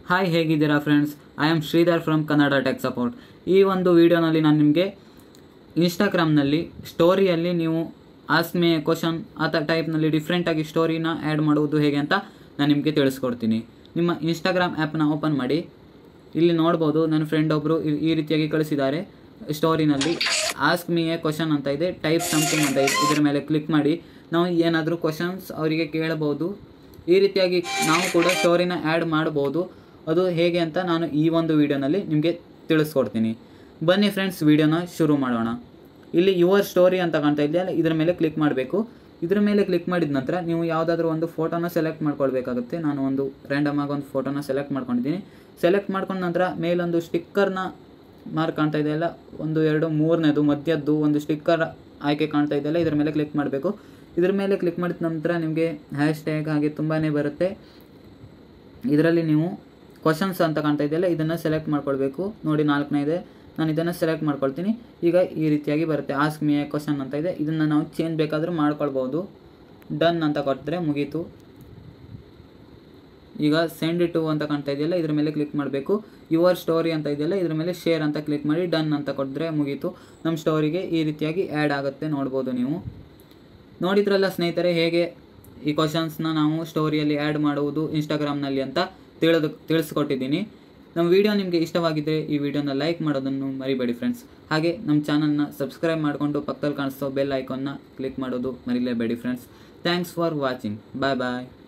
hi ಹೇಗಿದ್ದೀರಾ friends I am Sridhar from Kannada tech support ಈ ಒಂದು ವಿಡಿಯೋನಲ್ಲಿ ನಾನು ನಿಮಗೆ ಇನ್ಸ್ಟಾಗ್ರಾಮ್ನಲ್ಲಿ ಸ್ಟೋರಿಯಲ್ಲಿ ನೀವು ಆಸ್ಕ್ ಮೇ ಕ್ವಶನ್ ಆ ತ ಟೈಪ್ನಲ್ಲಿ ಡಿಫ್ರೆಂಟಾಗಿ ಸ್ಟೋರಿನ ಆ್ಯಡ್ ಮಾಡುವುದು ಹೇಗೆ ಅಂತ ನಾನು ನಿಮಗೆ ತಿಳಿಸ್ಕೊಡ್ತೀನಿ ನಿಮ್ಮ ಇನ್ಸ್ಟಾಗ್ರಾಮ್ ಆ್ಯಪ್ನ ಓಪನ್ ಮಾಡಿ ಇಲ್ಲಿ ನೋಡ್ಬೋದು ನನ್ನ ಫ್ರೆಂಡ್ ಒಬ್ಬರು ಈ ರೀತಿಯಾಗಿ ಕಳಿಸಿದ್ದಾರೆ ಸ್ಟೋರಿನಲ್ಲಿ ಆಸ್ಕ್ ಮೀ ಎ ಕ್ವಶನ್ ಅಂತ ಇದೆ ಟೈಪ್ ಸಮಥಿಂಗ್ ಅಂತ ಇದೆ ಇದರ ಮೇಲೆ ಕ್ಲಿಕ್ ಮಾಡಿ ನಾವು ಏನಾದರೂ ಕ್ವಶನ್ಸ್ ಅವರಿಗೆ ಕೇಳಬಹುದು ಈ ರೀತಿಯಾಗಿ ನಾವು ಕೂಡ ಸ್ಟೋರಿನ ಆ್ಯಡ್ ಮಾಡ್ಬೋದು ಅದು ಹೇಗೆ ಅಂತ ನಾನು ಈ ಒಂದು ವಿಡಿಯೋನಲ್ಲಿ ನಿಮಗೆ ತಿಳಿಸ್ಕೊಡ್ತೀನಿ ಬನ್ನಿ ಫ್ರೆಂಡ್ಸ್ ವಿಡಿಯೋನ ಶುರು ಮಾಡೋಣ ಇಲ್ಲಿ ಯುವರ್ ಸ್ಟೋರಿ ಅಂತ ಕಾಣ್ತಾ ಇದೆಯಲ್ಲ ಇದರ ಮೇಲೆ ಕ್ಲಿಕ್ ಮಾಡಬೇಕು ಇದರ ಮೇಲೆ ಕ್ಲಿಕ್ ಮಾಡಿದ ನಂತರ ನೀವು ಯಾವುದಾದ್ರೂ ಒಂದು ಫೋಟೋನ ಸೆಲೆಕ್ಟ್ ಮಾಡ್ಕೊಳ್ಬೇಕಾಗುತ್ತೆ ನಾನು ಒಂದು ರ್ಯಾಂಡಮ್ ಆಗಿ ಒಂದು ಫೋಟೋನ ಸೆಲೆಕ್ಟ್ ಮಾಡ್ಕೊಂಡಿದ್ದೀನಿ ಸೆಲೆಕ್ಟ್ ಮಾಡ್ಕೊಂಡ ನಂತರ ಮೇಲೊಂದು ಸ್ಟಿಕ್ಕರ್ನ ಮಾರ್ಕ್ ಕಾಣ್ತಾ ಇದೆಯಲ್ಲ ಒಂದು ಎರಡು ಮೂರನೇದು ಮಧ್ಯದ್ದು ಒಂದು ಸ್ಟಿಕ್ಕರ್ ಆಯ್ಕೆ ಕಾಣ್ತಾ ಇದೆಯಲ್ಲ ಇದರ ಮೇಲೆ ಕ್ಲಿಕ್ ಮಾಡಬೇಕು ಇದರ ಮೇಲೆ ಕ್ಲಿಕ್ ಮಾಡಿದ ನಂತರ ನಿಮಗೆ ಹ್ಯಾಶ್ ಟ್ಯಾಗ್ ಹಾಗೆ ತುಂಬಾ ಬರುತ್ತೆ ಇದರಲ್ಲಿ ನೀವು ಕ್ವಶನ್ಸ್ ಅಂತ ಕಾಣ್ತಾ ಇದೆಯಲ್ಲ ಇದನ್ನು ಸೆಲೆಕ್ಟ್ ಮಾಡ್ಕೊಳ್ಬೇಕು ನೋಡಿ ನಾಲ್ಕನೇ ಇದೆ ನಾನು ಇದನ್ನು ಸೆಲೆಕ್ಟ್ ಮಾಡ್ಕೊಳ್ತೀನಿ ಈಗ ಈ ರೀತಿಯಾಗಿ ಬರುತ್ತೆ ಆಸ್ಕ್ ಮಿ ಎ ಕ್ವಶನ್ ಅಂತ ಇದೆ ಇದನ್ನು ನಾವು ಚೇಂಜ್ ಬೇಕಾದರೂ ಮಾಡ್ಕೊಳ್ಬೋದು ಡನ್ ಅಂತ ಕೊಟ್ಟರೆ ಮುಗೀತು ಈಗ ಸೆಂಡ್ ಟು ಅಂತ ಕಾಣ್ತಾ ಇದೆಯಲ್ಲ ಇದ್ರ ಮೇಲೆ ಕ್ಲಿಕ್ ಮಾಡಬೇಕು ಯುವರ್ ಸ್ಟೋರಿ ಅಂತ ಇದೆಯಲ್ಲ ಇದ್ರ ಮೇಲೆ ಶೇರ್ ಅಂತ ಕ್ಲಿಕ್ ಮಾಡಿ ಡನ್ ಅಂತ ಕೊಟ್ಟರೆ ಮುಗೀತು ನಮ್ಮ ಸ್ಟೋರಿಗೆ ಈ ರೀತಿಯಾಗಿ ಆ್ಯಡ್ ಆಗುತ್ತೆ ನೋಡ್ಬೋದು ನೀವು ನೋಡಿದ್ರಲ್ಲ ಸ್ನೇಹಿತರೆ ಹೇಗೆ ಈ ಕ್ವಶನ್ಸ್ನ ನಾವು ಸ್ಟೋರಿಯಲ್ಲಿ ಆ್ಯಡ್ ಮಾಡುವುದು ಇನ್ಸ್ಟಾಗ್ರಾಮ್ನಲ್ಲಿ ಅಂತ ತಿಳಿದು ತಿಳಿಸ್ಕೊಟ್ಟಿದ್ದೀನಿ ನಮ್ಮ ವಿಡಿಯೋ ನಿಮಗೆ ಇಷ್ಟವಾಗಿದ್ದರೆ ಈ ವಿಡಿಯೋನ ಲೈಕ್ ಮಾಡೋದನ್ನು ಮರಿಬೇಡಿ ಫ್ರೆಂಡ್ಸ್ ಹಾಗೆ ನಮ್ಮ ಚಾನಲ್ನ ಸಬ್ಸ್ಕ್ರೈಬ್ ಮಾಡಿಕೊಂಡು ಪಕ್ಕದಲ್ಲಿ ಕಾಣಿಸೋ ಬೆಲ್ ಐಕಾನ್ನ ಕ್ಲಿಕ್ ಮಾಡೋದು ಮರಿಲೇಬೇಡಿ friends thanks for watching bye bye